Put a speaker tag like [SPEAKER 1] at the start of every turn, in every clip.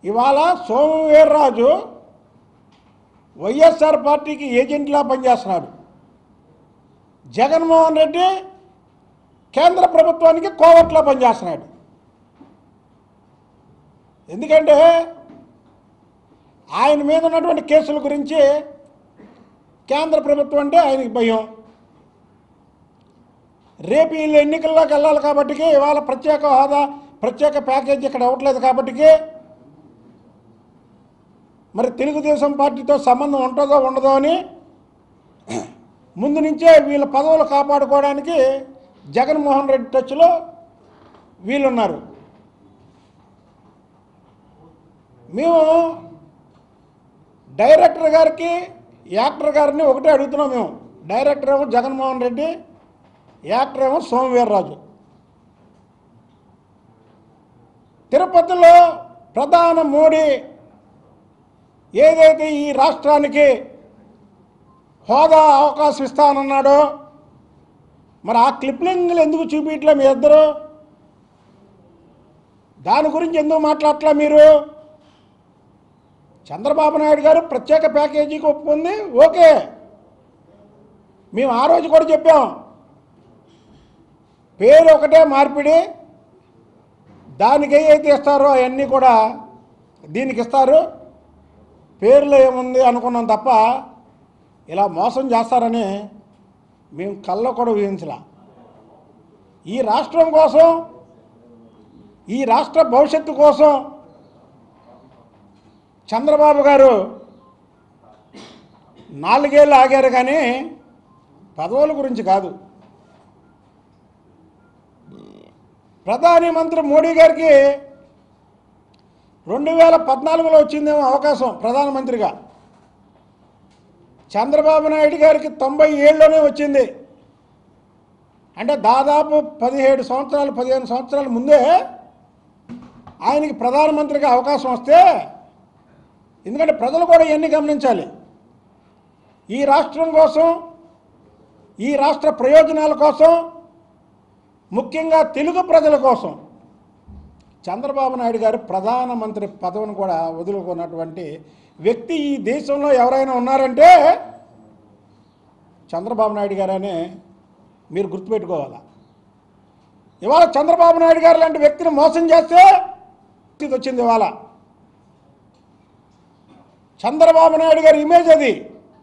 [SPEAKER 1] ఇవాళ సోమవీర్రాజు వైఎస్ఆర్ పార్టీకి ఏజెంట్లా పనిచేస్తున్నాడు జగన్మోహన్ రెడ్డి కేంద్ర ప్రభుత్వానికి కోవట్లా పనిచేస్తున్నాడు ఎందుకంటే ఆయన మీద ఉన్నటువంటి కేసుల గురించి కేంద్ర ప్రభుత్వం అంటే ఆయనకి భయం రేపు వీళ్ళు ఎన్నికల్లోకి వెళ్ళాలి కాబట్టి ఇవాళ ప్రత్యేక హోదా ప్రత్యేక ప్యాకేజీ ఇక్కడ అవ్వట్లేదు కాబట్టి మరి తెలుగుదేశం పార్టీతో సంబంధం ఉంటుందో ఉండదో అని ముందు నుంచే వీళ్ళ పదవులు కాపాడుకోవడానికి జగన్మోహన్ రెడ్డి టచ్లో వీళ్ళున్నారు మేము డైరెక్టర్ గారికి యాక్టర్ గారిని ఒకటే అడుగుతున్నాం మేము డైరెక్టర్ ఏమో జగన్మోహన్ రెడ్డి యాక్టర్ ఏమో సోమవీర్రాజు తిరుపతిలో ప్రధాన మోడీ ఏదైతే ఈ రాష్ట్రానికి హోదా అవకాశం ఇస్తానన్నాడో మరి ఆ క్లిప్లింగ్లు ఎందుకు చూపించట్లే మీ ఇద్దరు దాని గురించి ఎందుకు మాట్లాడట్లా మీరు చంద్రబాబు నాయుడు గారు ప్రత్యేక ప్యాకేజీకి ఒప్పుకుంది ఓకే మేము ఆ రోజు కూడా చెప్పాం పేరు ఒకటే మార్పిడి దానికి ఏదైతే ఇస్తారో అవన్నీ కూడా దీనికి ఇస్తారు పేర్లో ఏముంది అనుకున్నాం తప్ప ఇలా మోసం చేస్తారని మేము కళ్ళ కూడా ఊహించలా ఈ రాష్ట్రం కోసం ఈ రాష్ట్ర భవిష్యత్తు కోసం చంద్రబాబు గారు నాలుగేళ్ళు ఆగారు కానీ పదవుల గురించి కాదు ప్రధాని మంత్రి మోడీ గారికి రెండు వేల పద్నాలుగులో వచ్చిందేమో అవకాశం ప్రధానమంత్రిగా చంద్రబాబు నాయుడు గారికి తొంభై ఏళ్ళలోనే వచ్చింది అంటే దాదాపు పదిహేడు సంవత్సరాలు పదిహేను సంవత్సరాల ముందే ఆయనకి ప్రధానమంత్రిగా అవకాశం వస్తే ఎందుకంటే ప్రజలు కూడా ఇవన్నీ గమనించాలి ఈ రాష్ట్రం కోసం ఈ రాష్ట్ర ప్రయోజనాల కోసం ముఖ్యంగా తెలుగు ప్రజల కోసం చంద్రబాబు నాయుడు గారు ప్రధానమంత్రి పదవిని కూడా వదులుకున్నటువంటి వ్యక్తి ఈ దేశంలో ఎవరైనా ఉన్నారంటే చంద్రబాబు నాయుడు గారనే మీరు గుర్తుపెట్టుకోవాలా ఇవాళ చంద్రబాబు నాయుడు గారు లాంటి వ్యక్తిని మోసం చేస్తే ఇది వచ్చింది ఇవాళ చంద్రబాబు నాయుడు గారి ఇమేజ్ అది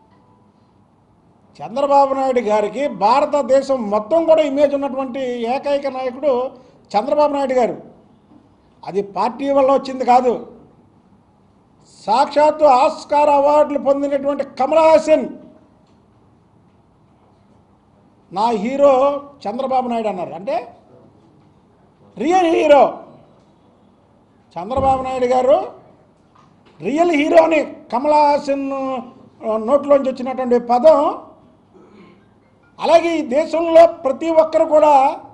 [SPEAKER 1] చంద్రబాబు నాయుడు గారికి భారతదేశం మొత్తం కూడా ఇమేజ్ ఉన్నటువంటి ఏకైక నాయకుడు చంద్రబాబు నాయుడు గారు అది పార్టీ వల్ల వచ్చింది కాదు సాక్షాత్తు ఆస్కార్ అవార్డులు పొందినటువంటి కమల్ హాసన్ నా హీరో చంద్రబాబు నాయుడు అన్నారు అంటే రియల్ హీరో చంద్రబాబు నాయుడు గారు రియల్ హీరోని కమల్ హాసన్ నోట్లోంచి వచ్చినటువంటి పదం అలాగే ఈ దేశంలో ప్రతి ఒక్కరు కూడా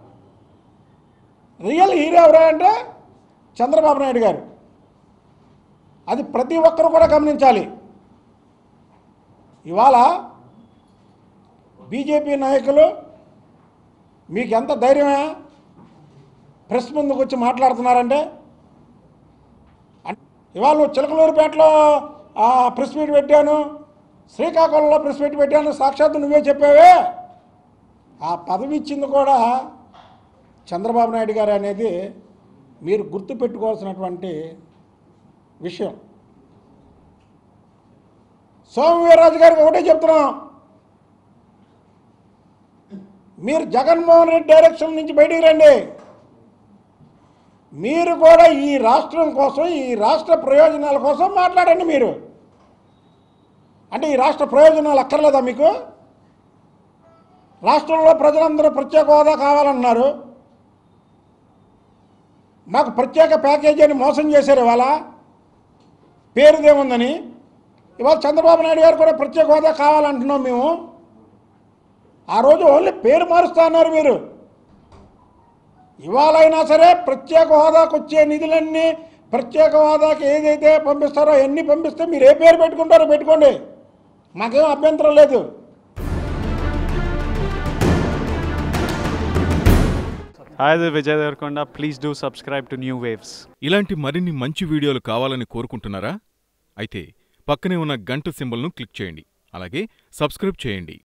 [SPEAKER 1] రియల్ హీరో ఎవరా అంటే చంద్రబాబు నాయుడు గారు అది ప్రతి ఒక్కరు కూడా గమనించాలి ఇవాళ బీజేపీ నాయకులు మీకు ఎంత ధైర్యమే ప్రెస్ ముందుకు వచ్చి మాట్లాడుతున్నారంటే అన్- ఇవాళ నువ్వు చిలకలూరుపేటలో ఆ, ప్రెస్ మీట్ పెట్టాను శ్రీకాకుళంలో ప్రెస్ మీట్ పెట్టాను సాక్షాత్తు నువ్వే చెప్పావే ఆ పదవి ఇచ్చింది కూడా చంద్రబాబు నాయుడు గారు అనేది మీరు గుర్తుపెట్టుకోవాల్సినటువంటి విషయం సోమవీర్రాజు గారికి ఒకటే చెప్తున్నాం మీరు జగన్మోహన్ రెడ్డి డైరెక్షన్ నుంచి బయటికి రండి మీరు కూడా ఈ రాష్ట్రం కోసం ఈ రాష్ట్ర ప్రయోజనాల కోసం మాట్లాడండి మీరు అంటే ఈ రాష్ట్ర ప్రయోజనాలు అక్కర్లేదా మీకు రాష్ట్రంలో ప్రజలందరూ ప్రత్యేక హోదా కావాలన్నారు మాకు ప్రత్యేక ప్యాకేజీ అని మోసం చేశారు ఇవాళ పేరుదేముందని ఇవాళ చంద్రబాబు నాయుడు గారు కూడా ప్రత్యేక హోదా కావాలంటున్నాం మేము ఆ రోజు ఓన్లీ పేరు మారుస్తా అన్నారు మీరు ఇవాళైనా సరే ప్రత్యేక హోదాకు వచ్చే నిధులన్నీ ప్రత్యేక హోదాకి ఏదైతే పంపిస్తారో అవన్నీ పంపిస్తే మీరు ఏ పేరు పెట్టుకుంటారో పెట్టుకోండి మాకేం అభ్యంతరం లేదు
[SPEAKER 2] Hi, this is Vijay Devarkonda. Please do subscribe to New Waves.
[SPEAKER 3] ఇలాంటి మరిన్ని మంచి వీడియోలు కావాలని కోరుకుంటున్నారా అయితే పక్కనే ఉన్న గంట సింబల్ను క్లిక్ చేయండి అలాగే సబ్స్క్రైబ్ చేయండి